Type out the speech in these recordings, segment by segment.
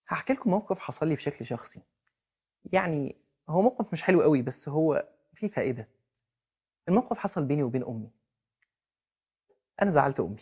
هحكي لكم موقف حصل لي بشكل شخصي يعني هو موقف مش حلو قوي بس هو فيه فائدة الموقف حصل بيني وبين أمي أنا زعلت أمي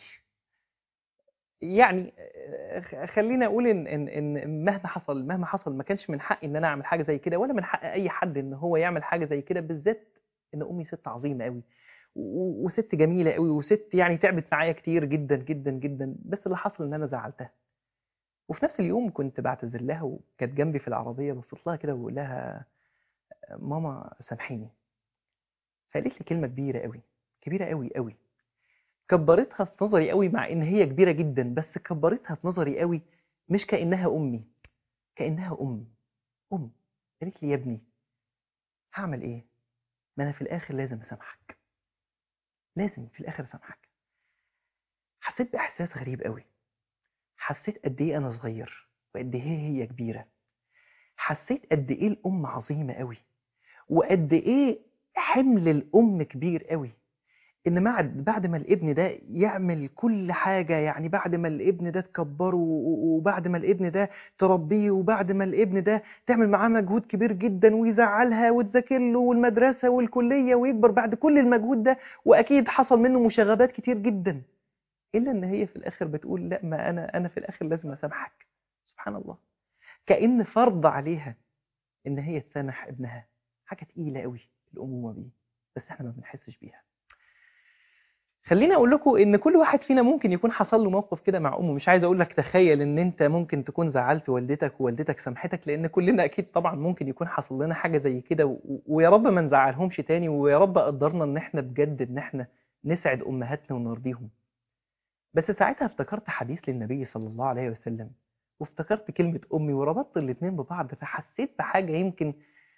يعني آه، خلينا أقول إن, إن, إن مهما حصل مهما حصل ما كانش من حقي إن أنا أعمل حاجة زي كده ولا من حق أي حد إن هو يعمل حاجة زي كده بالذات إن أمي ست عظيمة قوي و- وست جميلة قوي وست يعني تعبت معايا كتير جدا جدا جدا بس اللي حصل إن أنا زعلتها وفي نفس اليوم كنت بعتذر لها وكانت جنبي في العربية بصيت لها كده وبقول لها ماما سامحيني فقالت لي كلمة كبيرة قوي كبيرة قوي قوي كبرتها في نظري قوي مع ان هي كبيرة جدا بس كبرتها في نظري قوي مش كأنها أمي كأنها أم أم قالت لي يا ابني هعمل ايه ما انا في الاخر لازم اسامحك لازم في الاخر اسامحك حسيت باحساس غريب قوي حسيت قد ايه انا صغير وقد ايه هي كبيره حسيت قد ايه الام عظيمه قوي وقد ايه حمل الام كبير قوي ان بعد بعد ما الابن ده يعمل كل حاجه يعني بعد ما الابن ده تكبره و- و- وبعد ما الابن ده تربيه وبعد ما الابن ده تعمل معاه مجهود كبير جدا ويزعلها وتذاكر له والمدرسه والكليه ويكبر بعد كل المجهود ده واكيد حصل منه مشاغبات كتير جدا الا ان هي في الاخر بتقول لا ما انا انا في الاخر لازم اسامحك سبحان الله كأن فرض عليها ان هي تسامح ابنها حاجه تقيله قوي الامومه دي بس احنا ما بنحسش بيها خليني اقول لكم ان كل واحد فينا ممكن يكون حصل له موقف كده مع امه مش عايز اقول لك تخيل ان انت ممكن تكون زعلت والدتك ووالدتك سامحتك لان كلنا اكيد طبعا ممكن يكون حصل لنا حاجه زي كده و- ويا رب ما نزعلهمش تاني ويا رب قدرنا ان احنا بجد ان احنا نسعد امهاتنا ونرضيهم بس ساعتها افتكرت حديث للنبي صلى الله عليه وسلم وافتكرت كلمة أمي وربطت الاتنين ببعض فحسيت بحاجة يمكن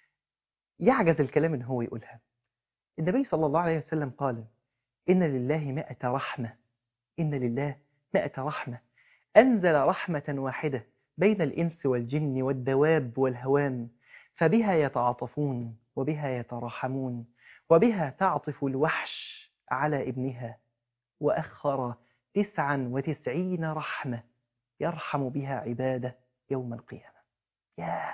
يعجز الكلام إن هو يقولها النبي صلى الله عليه وسلم قال إن لله مائة رحمة إن لله مائة رحمة أنزل رحمة واحدة بين الإنس والجن والدواب والهوان فبها يتعاطفون وبها يتراحمون وبها تعطف الوحش على ابنها وأخر تسعا وتسعين رحمة يرحم بها عباده يوم القيامة ياه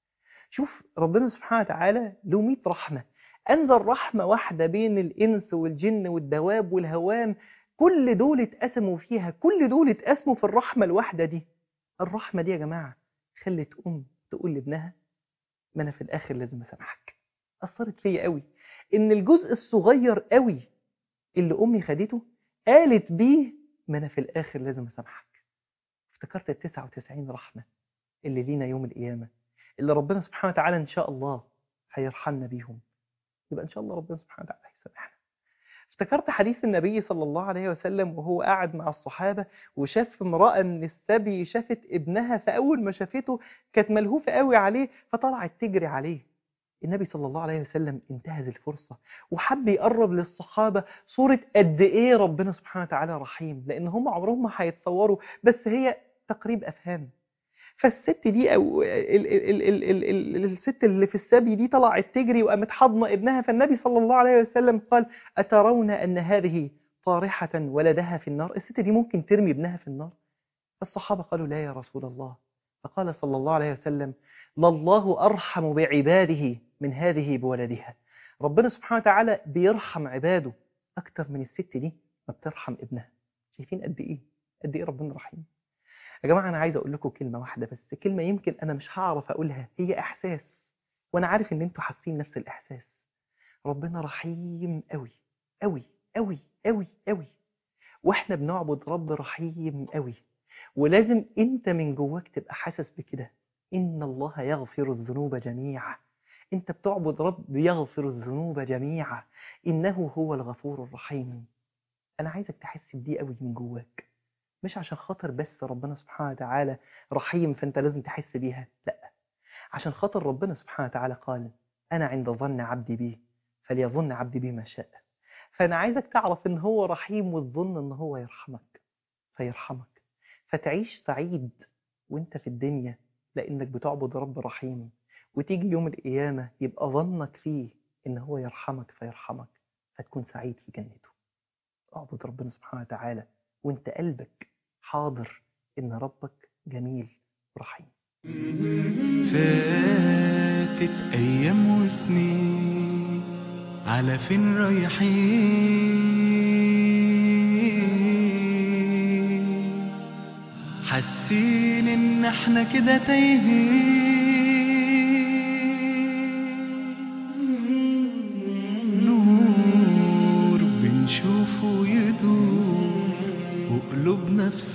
شوف ربنا سبحانه وتعالى له 100 رحمة أنزل رحمة واحدة بين الإنس والجن والدواب والهوام كل دول اتقسموا فيها كل دول اتقسموا في الرحمة الواحدة دي الرحمة دي يا جماعة خلت أم تقول لابنها ما أنا في الآخر لازم أسامحك أثرت فيا قوي إن الجزء الصغير قوي اللي أمي خدته قالت بيه ما أنا في الآخر لازم أسامحك افتكرت ال 99 رحمة اللي لينا يوم القيامة اللي ربنا سبحانه وتعالى إن شاء الله هيرحمنا بيهم يبقى إن شاء الله ربنا سبحانه وتعالى هيسامحنا افتكرت حديث النبي صلى الله عليه وسلم وهو قاعد مع الصحابة وشاف امرأة من السبي شافت ابنها فأول ما شافته كانت ملهوفة قوي عليه فطلعت تجري عليه النبي صلى الله عليه وسلم انتهز الفرصة وحب يقرب للصحابة صورة قد إيه ربنا سبحانه وتعالى رحيم لأن هم عمرهم ما هيتصوروا بس هي تقريب أفهام فالست دي او ال ال ال ال ال ال الست اللي في السبي دي طلعت تجري وقامت حضنه ابنها فالنبي صلى الله عليه وسلم قال اترون ان هذه طارحه ولدها في النار الست دي ممكن ترمي ابنها في النار فالصحابه قالوا لا يا رسول الله فقال صلى الله عليه وسلم لله ارحم بعباده من هذه بولدها ربنا سبحانه وتعالى بيرحم عباده اكتر من الست دي ما بترحم ابنها شايفين قد ايه قد ايه ربنا رحيم يا جماعة أنا عايز أقول لكم كلمة واحدة بس كلمة يمكن أنا مش هعرف أقولها هي إحساس وأنا عارف إن أنتوا حاسين نفس الإحساس ربنا رحيم قوي قوي قوي قوي قوي وإحنا بنعبد رب رحيم قوي ولازم أنت من جواك تبقى حاسس بكده إن الله يغفر الذنوب جميعا أنت بتعبد رب يغفر الذنوب جميعا إنه هو الغفور الرحيم أنا عايزك تحس بدي قوي من جواك مش عشان خاطر بس ربنا سبحانه وتعالى رحيم فانت لازم تحس بيها لا عشان خاطر ربنا سبحانه وتعالى قال انا عند ظن عبدي بي فليظن عبدي بي ما شاء فانا عايزك تعرف ان هو رحيم وتظن ان هو يرحمك فيرحمك فتعيش سعيد وانت في الدنيا لانك بتعبد رب رحيم وتيجي يوم القيامه يبقى ظنك فيه ان هو يرحمك فيرحمك فتكون سعيد في جنته اعبد ربنا سبحانه وتعالى وانت قلبك حاضر ان ربك جميل ورحيم فاتت أيام وسنين على فين رايحين حاسين إن احنا كده تايهين نور بنشوفه يدور وقلوبنا في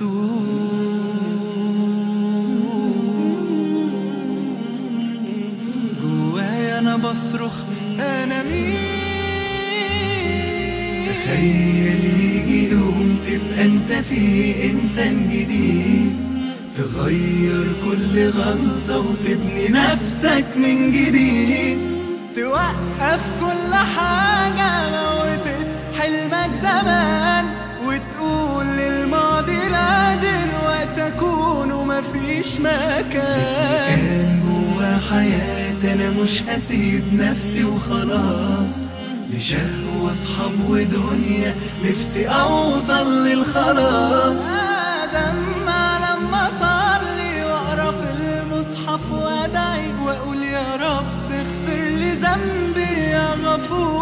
جوايا انا بصرخ انا مين تخيل يجي يوم تبقى انت فيه انسان جديد تغير كل غلطة وتبني نفسك من جديد توقف كل حاجة موتت حلمك زمان وتقول للماضي لا دلوقتي اكون ومفيش مكان كان جوا حياتي انا مش هسيب نفسي وخلاص لشهوة اصحاب ودنيا نفسي اوصل للخلاص ادم لما اصلي واقرا في المصحف وادعي واقول يا رب اغفر لي ذنبي يا غفور